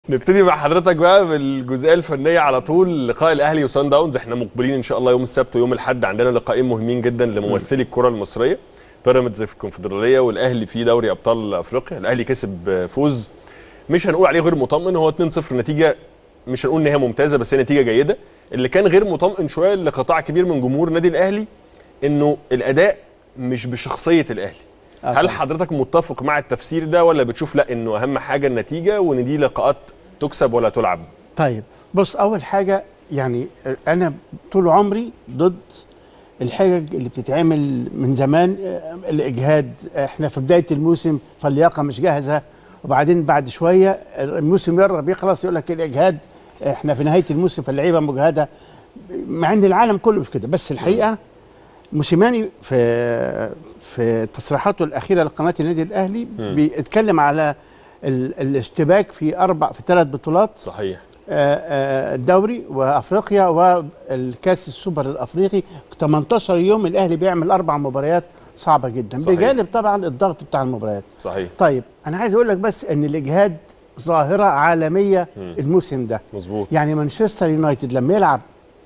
نبتدي مع حضرتك بقى بالجزئيه الفنيه على طول لقاء الاهلي وسان داونز احنا مقبلين ان شاء الله يوم السبت ويوم الاحد عندنا لقاءين مهمين جدا لممثلي الكره المصريه بيراميدز في الكونفدراليه والاهلي في دوري ابطال افريقيا الاهلي كسب فوز مش هنقول عليه غير مطمئن هو 2-0 نتيجه مش هنقول ان هي ممتازه بس هي نتيجه جيده اللي كان غير مطمئن شويه لقطاع كبير من جمهور النادي الاهلي انه الاداء مش بشخصيه الاهلي آه هل طبعاً. حضرتك متفق مع التفسير ده ولا بتشوف لا انه اهم حاجه النتيجه وان دي لقاءات تكسب ولا تلعب طيب بص اول حاجه يعني انا طول عمري ضد الحجج اللي بتتعمل من زمان آه، الاجهاد احنا في بدايه الموسم فاللياقه مش جاهزه وبعدين بعد شويه الموسم يقرب يخلص يقول لك الاجهاد احنا في نهايه الموسم فاللعيبه مجهده مع ان العالم كله مش كده بس الحقيقه موسيماني في في تصريحاته الاخيره لقناه النادي الاهلي بيتكلم على ال- الاشتباك في اربع في ثلاث بطولات صحيح آه، آه، الدوري وافريقيا والكاس السوبر الافريقي 18 يوم الاهلي بيعمل اربع مباريات صعبه جدا صحيح. بجانب طبعا الضغط بتاع المباريات صحيح طيب انا عايز اقول لك بس ان الاجهاد ظاهره عالميه الموسم ده مظبوط يعني مانشستر يونايتد لما يلعب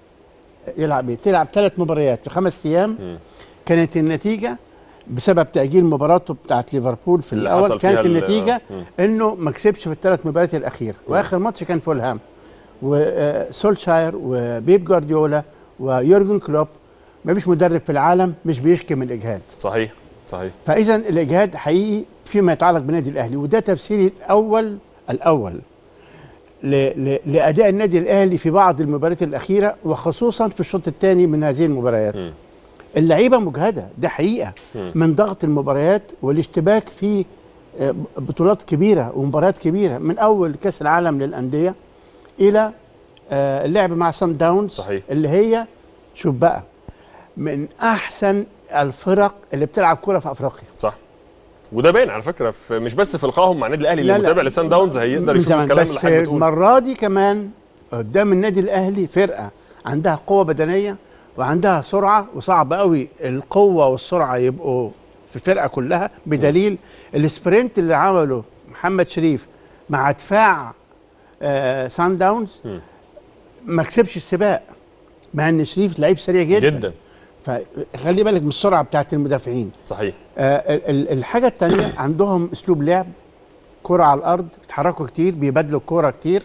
يلعب ايه تلعب ثلاث مباريات في خمس ايام كانت النتيجه بسبب تاجيل مباراته بتاعت ليفربول في اللي الاول حصل فيها كانت ال- النتيجه مم. انه ما كسبش في الثلاث مباريات الاخيره واخر ماتش كان فولهام وسولشاير وبيب جوارديولا ويورجن كلوب ما فيش مدرب في العالم مش بيشكي من الاجهاد صحيح صحيح فاذا الاجهاد حقيقي فيما يتعلق بالنادي الاهلي وده تفسيري الاول الاول ل... ل... لاداء النادي الاهلي في بعض المباريات الاخيره وخصوصا في الشوط الثاني من هذه المباريات مم. اللعيبه مجهده ده حقيقه مم. من ضغط المباريات والاشتباك في آه، بطولات كبيره ومباريات كبيره من اول كاس العالم للانديه الى آه، اللعب مع سان داونز صحيح. اللي هي شوف بقى من احسن الفرق اللي بتلعب كوره في افريقيا صح وده باين على فكره في مش بس في لقائهم مع النادي الاهلي اللي لا، لا. متابع لسان داونز هيقدر من يشوف زمان الكلام اللي بس حضرتك بتقوله المره دي كمان قدام النادي الاهلي فرقه عندها قوه بدنيه وعندها سرعه وصعب قوي القوه والسرعه يبقوا في الفرقه كلها بدليل السبرنت اللي عمله محمد شريف مع دفاع آه سان داونز مم. ما كسبش السباق مع ان شريف لعيب سريع جدا جدا فخلي بالك من السرعه بتاعت المدافعين صحيح آه، ال- ال- الحاجة التانية عندهم أسلوب لعب كرة على الأرض بيتحركوا كتير بيبادلوا الكرة كتير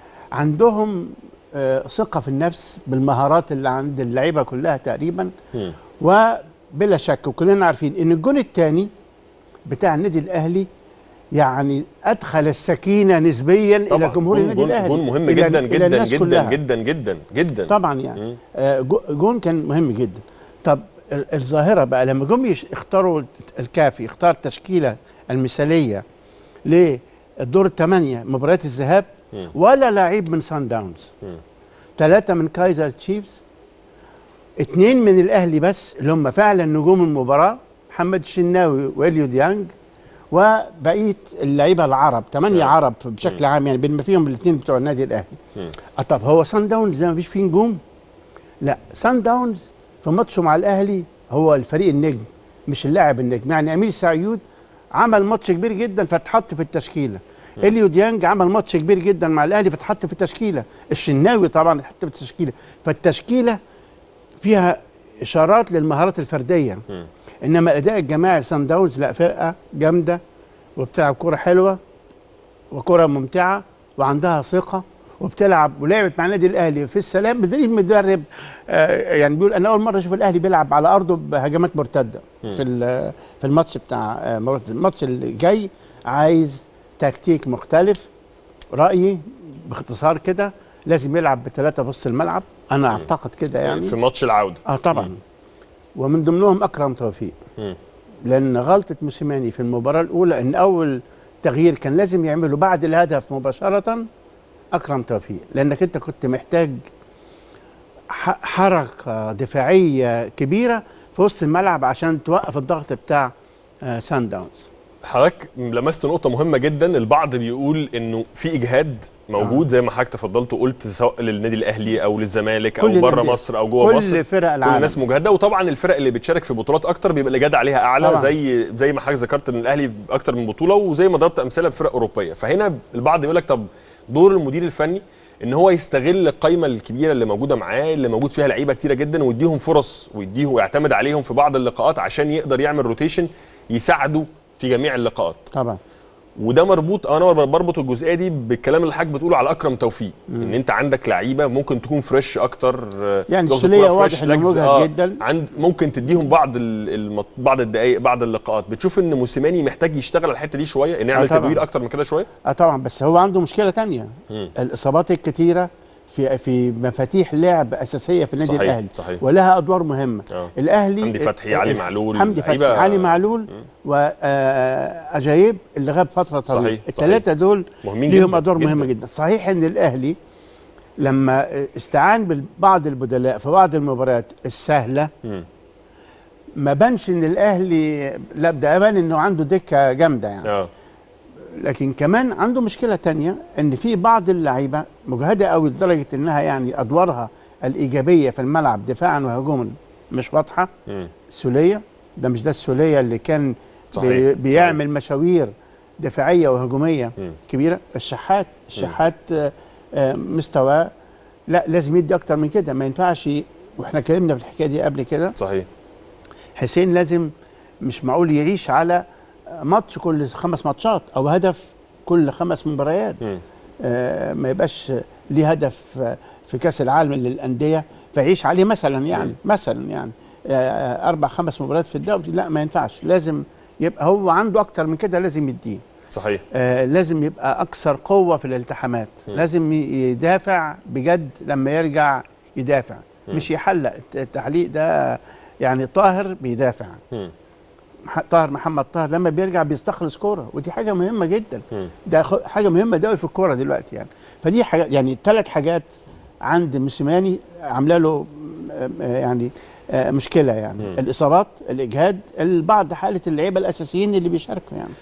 عندهم آه، ثقة في النفس بالمهارات اللي عند اللعيبة كلها تقريبا مم. وبلا شك وكلنا عارفين إن الجون الثاني بتاع النادي الأهلي يعني أدخل السكينة نسبيا إلى طبعا جمهور جون- النادي جون- الأهلي جون مهم إلى- جدا إلى جدا الناس جدا كلها. جدا جدا جدا طبعا يعني مم. آه، جو- جون كان مهم جدا طب ال- الظاهره بقى لما جم يش- اختاروا الكافي اختار التشكيله المثاليه للدور الثمانيه مباريات الذهاب مم. ولا لعيب من سان داونز مم. ثلاثه من كايزر تشيفز اثنين من الاهلي بس اللي هم فعلا نجوم المباراه محمد الشناوي واليو ديانج وبقيه اللعيبه العرب ثمانيه نعم. عرب بشكل عام يعني بما فيهم الاثنين بتوع النادي الاهلي مم. اه طب هو سان داونز ده ما فيش فيه نجوم لا سان داونز في ماتشه مع الاهلي هو الفريق النجم مش اللاعب النجم يعني امير سعيود عمل ماتش كبير جدا فاتحط في التشكيله اليو ديانج عمل ماتش كبير جدا مع الاهلي فاتحط في التشكيله الشناوي طبعا اتحط في التشكيله فالتشكيله فيها اشارات للمهارات الفرديه مم. انما الاداء الجماعي لسان داونز لا فرقه جامده وبتلعب كوره حلوه وكره ممتعه وعندها ثقه وبتلعب ولعبت مع النادي الاهلي في السلام بدليل المدرب آه يعني بيقول انا اول مره اشوف الاهلي بيلعب على ارضه بهجمات مرتده في ال- في الماتش بتاع آه، مرات- الماتش اللي جاي عايز تكتيك مختلف رايي باختصار كده لازم يلعب بثلاثه بص الملعب انا اعتقد كده يعني في ماتش العوده اه طبعا ومن ضمنهم اكرم توفيق مم. لان غلطه موسيماني في المباراه الاولى ان اول تغيير كان لازم يعمله بعد الهدف مباشره اكرم توفيق لانك انت كنت محتاج ح- حركه دفاعيه كبيره في وسط الملعب عشان توقف الضغط بتاع آه سان داونز حضرتك لمست نقطة مهمة جدا البعض بيقول انه في اجهاد موجود آه. زي ما حضرتك تفضلت وقلت سواء للنادي الاهلي او للزمالك او كل بره الأندية. مصر او جوه كل مصر فرق كل العالم الناس مجهده وطبعا الفرق اللي بتشارك في بطولات اكتر بيبقى الاجهاد عليها اعلى طبعاً. زي زي ما حضرتك ذكرت ان الاهلي اكتر من بطوله وزي ما ضربت امثله بفرق اوروبيه فهنا البعض يقول لك طب دور المدير الفني ان هو يستغل القايمه الكبيره اللي موجوده معاه اللي موجود فيها لعيبه كتيره جدا ويديهم فرص ويديهم ويعتمد عليهم في بعض اللقاءات عشان يقدر يعمل روتيشن يساعده في جميع اللقاءات طبعا وده مربوط انا بربط الجزئيه دي بالكلام اللي حضرتك بتقوله على اكرم توفيق ان انت عندك لعيبه ممكن تكون فريش اكتر آه، يعني لغة السولية الكورة واضح فريش، إنه لجز- مجهد آه، جداً. عند ممكن تديهم بعض ال- المط... بعض الدقائق بعض اللقاءات بتشوف ان موسيماني محتاج يشتغل على الحته دي شويه ان يعمل طبعاً. تدوير اكتر من كده شويه اه طبعا بس هو عنده مشكله تانية مم. الاصابات الكتيره في في مفاتيح لعب اساسيه في النادي صحيح، الاهلي صحيح. ولها ادوار مهمه آه. الاهلي حمدي فتحي، علي معلول، حمدي فتحي لعيبة- علي معلول واجايب اللي غاب فتره صحيح، طويله صحيح. الثلاثه دول مهمين ليهم جداً، ادوار جداً. مهمه جدا صحيح ان الاهلي لما استعان ببعض البدلاء في بعض المباريات السهله مم. ما بانش ان الاهلي لا ده ابان انه عنده دكه جامده يعني اه لكن كمان عنده مشكله تانية ان في بعض اللعيبه مجهده قوي لدرجه انها يعني ادوارها الايجابيه في الملعب دفاعا وهجوما مش واضحه مم. سوليه ده مش ده السوليه اللي كان صحيح، بي صحيح. بيعمل مشاوير دفاعيه وهجوميه مم. كبيره الشحات الشحات آه، آه، مستواه لا لازم يدي اكتر من كده ما ينفعش واحنا اتكلمنا في الحكايه دي قبل كده صحيح حسين لازم مش معقول يعيش على ماتش كل خمس ماتشات او هدف كل خمس مباريات مم. آه ما يبقاش ليه هدف آه، في كاس العالم للانديه فيعيش عليه مثلا يعني مم. مثلا يعني آه اربع خمس مباريات في الدوري لا ما ينفعش لازم يبقى هو عنده اكتر من كده لازم يديه صحيح آه لازم يبقى اكثر قوه في الالتحامات مم. لازم ي- يدافع بجد لما يرجع يدافع مم. مش يحلق الت- التعليق ده يعني طاهر بيدافع مم. مح- طاهر محمد طاهر لما بيرجع بيستخلص كوره ودي حاجه مهمه جدا مم. ده خ- حاجه مهمه قوي في الكوره دلوقتي يعني فدي حاجه يعني ثلاث حاجات عند موسيماني عامله له م- م- يعني آه، مشكله يعني مم. الاصابات الاجهاد بعض حاله اللعيبه الاساسيين اللي بيشاركوا يعني